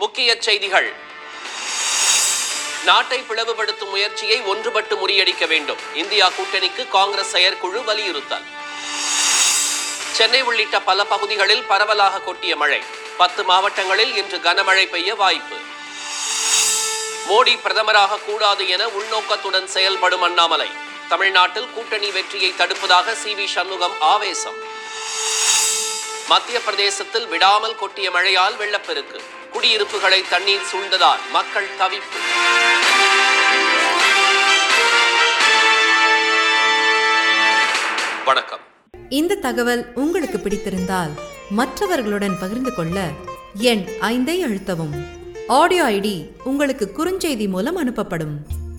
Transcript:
முக்கிய செய்திகள் நாட்டை பிளவுபடுத்தும் முயற்சியை ஒன்றுபட்டு முறியடிக்க வேண்டும் இந்தியா கூட்டணிக்கு காங்கிரஸ் செயற்குழு வலியுறுத்தல் சென்னை உள்ளிட்ட பல பகுதிகளில் பரவலாக கொட்டிய மழை பத்து மாவட்டங்களில் இன்று கனமழை பெய்ய வாய்ப்பு மோடி பிரதமராக கூடாது என உள்நோக்கத்துடன் செயல்படும் அண்ணாமலை தமிழ்நாட்டில் கூட்டணி வெற்றியை தடுப்பதாக சி வி சண்முகம் ஆவேசம் மத்திய பிரதேசத்தில் விடாமல் கொட்டிய மழையால் வெள்ளப்பெருக்கு குடியிருப்புகளை தண்ணீர் சூழ்ந்ததால் மக்கள் தவிப்பு வணக்கம் இந்த தகவல் உங்களுக்கு பிடித்திருந்தால் மற்றவர்களுடன் பகிர்ந்து கொள்ள எண் ஐந்தை அழுத்தவும் ஆடியோ ஐடி உங்களுக்கு குறுஞ்செய்தி மூலம் அனுப்பப்படும்